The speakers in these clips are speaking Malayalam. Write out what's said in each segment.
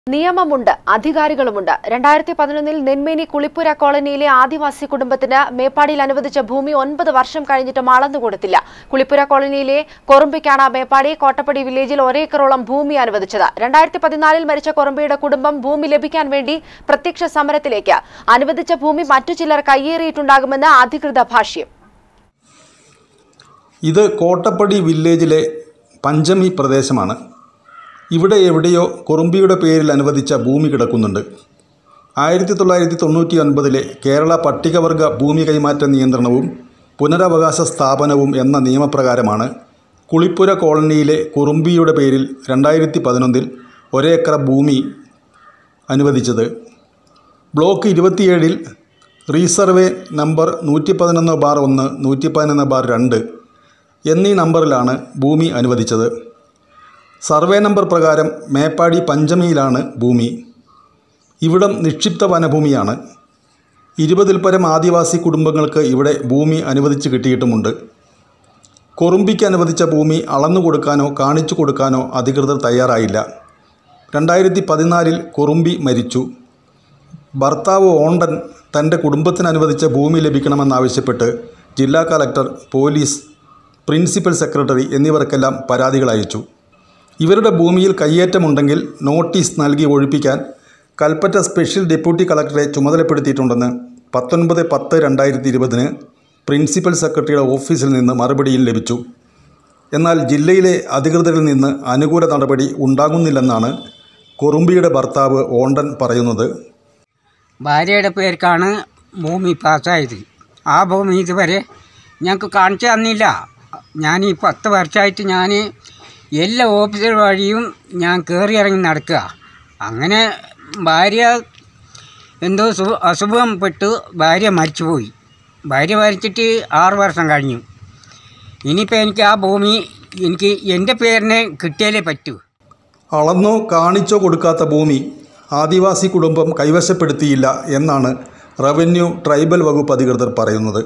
നിയമമുണ്ട് അധികാരികളുമുണ്ട് രണ്ടായിരത്തി പതിനൊന്നിൽ നെന്മേനി കുളിപ്പുര കോളനിയിലെ ആദിവാസി കുടുംബത്തിന് മേപ്പാടിയിൽ അനുവദിച്ച ഭൂമി ഒൻപത് വർഷം കഴിഞ്ഞിട്ടും അളന്നുകൊടുത്തില്ല കുളിപ്പുര കോളനിയിലെ കൊറുമ്പിക്കാണ് മേപ്പാടി കോട്ടപ്പടി വില്ലേജിൽ ഒരേക്കറോളം ഭൂമി അനുവദിച്ചത് രണ്ടായിരത്തി പതിനാലിൽ മരിച്ച കൊറുമ്പിയുടെ കുടുംബം ഭൂമി ലഭിക്കാൻ വേണ്ടി പ്രത്യക്ഷ സമരത്തിലേക്ക് അനുവദിച്ച ഭൂമി മറ്റു ചിലർ കയ്യേറിയിട്ടുണ്ടാകുമെന്ന് അധികൃത ഭാഷ്യം ഇത് കോട്ടപ്പടി വില്ലേജിലെ പഞ്ചമി പ്രദേശമാണ് ഇവിടെ എവിടെയോ കുറുമ്പിയുടെ പേരിൽ അനുവദിച്ച ഭൂമി കിടക്കുന്നുണ്ട് ആയിരത്തി തൊള്ളായിരത്തി തൊണ്ണൂറ്റി ഒൻപതിലെ കേരള പട്ടികവർഗ ഭൂമി കൈമാറ്റ നിയന്ത്രണവും പുനരവകാശ സ്ഥാപനവും എന്ന നിയമപ്രകാരമാണ് കുളിപ്പുര കോളനിയിലെ കുറുമ്പിയുടെ പേരിൽ രണ്ടായിരത്തി പതിനൊന്നിൽ ഒരേക്കർ ഭൂമി അനുവദിച്ചത് ബ്ലോക്ക് ഇരുപത്തിയേഴിൽ റീസർവേ നമ്പർ നൂറ്റി പതിനൊന്ന് ബാർ ഒന്ന് നൂറ്റി പതിനൊന്ന് ബാർ രണ്ട് എന്നീ നമ്പറിലാണ് ഭൂമി അനുവദിച്ചത് സർവേ നമ്പർ പ്രകാരം മേപ്പാടി പഞ്ചമിയിലാണ് ഭൂമി ഇവിടം നിക്ഷിപ്ത വനഭൂമിയാണ് ഇരുപതിൽ പരം ആദിവാസി കുടുംബങ്ങൾക്ക് ഇവിടെ ഭൂമി അനുവദിച്ച് കിട്ടിയിട്ടുമുണ്ട് കൊറുമ്പിക്ക് അനുവദിച്ച ഭൂമി അളന്നു കൊടുക്കാനോ കാണിച്ചു കൊടുക്കാനോ അധികൃതർ തയ്യാറായില്ല രണ്ടായിരത്തി പതിനാലിൽ കൊറുമ്പി മരിച്ചു ഭർത്താവ് ഓണ്ടൻ തൻ്റെ കുടുംബത്തിന് അനുവദിച്ച ഭൂമി ലഭിക്കണമെന്നാവശ്യപ്പെട്ട് ജില്ലാ കലക്ടർ പോലീസ് പ്രിൻസിപ്പൽ സെക്രട്ടറി എന്നിവർക്കെല്ലാം പരാതികൾ അയച്ചു ഇവരുടെ ഭൂമിയിൽ കയ്യേറ്റമുണ്ടെങ്കിൽ നോട്ടീസ് നൽകി ഒഴിപ്പിക്കാൻ കൽപ്പറ്റ സ്പെഷ്യൽ ഡെപ്യൂട്ടി കളക്ടറെ ചുമതലപ്പെടുത്തിയിട്ടുണ്ടെന്ന് പത്തൊൻപത് പത്ത് രണ്ടായിരത്തി ഇരുപതിന് പ്രിൻസിപ്പൽ സെക്രട്ടറിയുടെ ഓഫീസിൽ നിന്ന് മറുപടിയിൽ ലഭിച്ചു എന്നാൽ ജില്ലയിലെ അധികൃതരിൽ നിന്ന് അനുകൂല നടപടി ഉണ്ടാകുന്നില്ലെന്നാണ് കൊറുമ്പിയുടെ ഭർത്താവ് ഓണ്ടൻ പറയുന്നത് ഭാര്യയുടെ പേർക്കാണ് ഭൂമി പാസ്സായത് ആ ഭൂമി ഇതുവരെ ഞങ്ങൾക്ക് കാണിച്ചു തന്നില്ല ഞാൻ ഈ പത്ത് വർഷമായിട്ട് ഞാൻ എല്ലാ ഓഫീസർ വഴിയും ഞാൻ കയറി ഇറങ്ങി നടക്കുക അങ്ങനെ ഭാര്യ എന്തോ സു അസുഖം പെട്ടു ഭാര്യ മരിച്ചുപോയി ഭാര്യ മരിച്ചിട്ട് ആറ് വർഷം കഴിഞ്ഞു ഇനിയിപ്പോൾ എനിക്ക് ആ ഭൂമി എനിക്ക് എൻ്റെ പേരിനെ കിട്ടിയാലേ പറ്റൂ അളന്നോ കാണിച്ചോ കൊടുക്കാത്ത ഭൂമി ആദിവാസി കുടുംബം കൈവശപ്പെടുത്തിയില്ല എന്നാണ് റവന്യൂ ട്രൈബൽ വകുപ്പ് അധികൃതർ പറയുന്നത്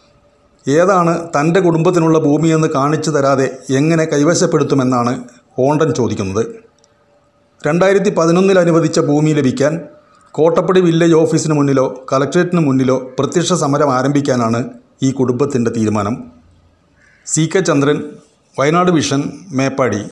ഏതാണ് തൻ്റെ കുടുംബത്തിനുള്ള ഭൂമിയെന്ന് കാണിച്ചു തരാതെ എങ്ങനെ കൈവശപ്പെടുത്തുമെന്നാണ് ഓണ്ടൻ ചോദിക്കുന്നത് രണ്ടായിരത്തി പതിനൊന്നിൽ അനുവദിച്ച ഭൂമി ലഭിക്കാൻ കോട്ടപ്പടി വില്ലേജ് ഓഫീസിന് മുന്നിലോ കലക്ട്രേറ്റിന് മുന്നിലോ പ്രത്യക്ഷ സമരം ആരംഭിക്കാനാണ് ഈ കുടുംബത്തിൻ്റെ തീരുമാനം C K Chandran Wayanad vision Meppadi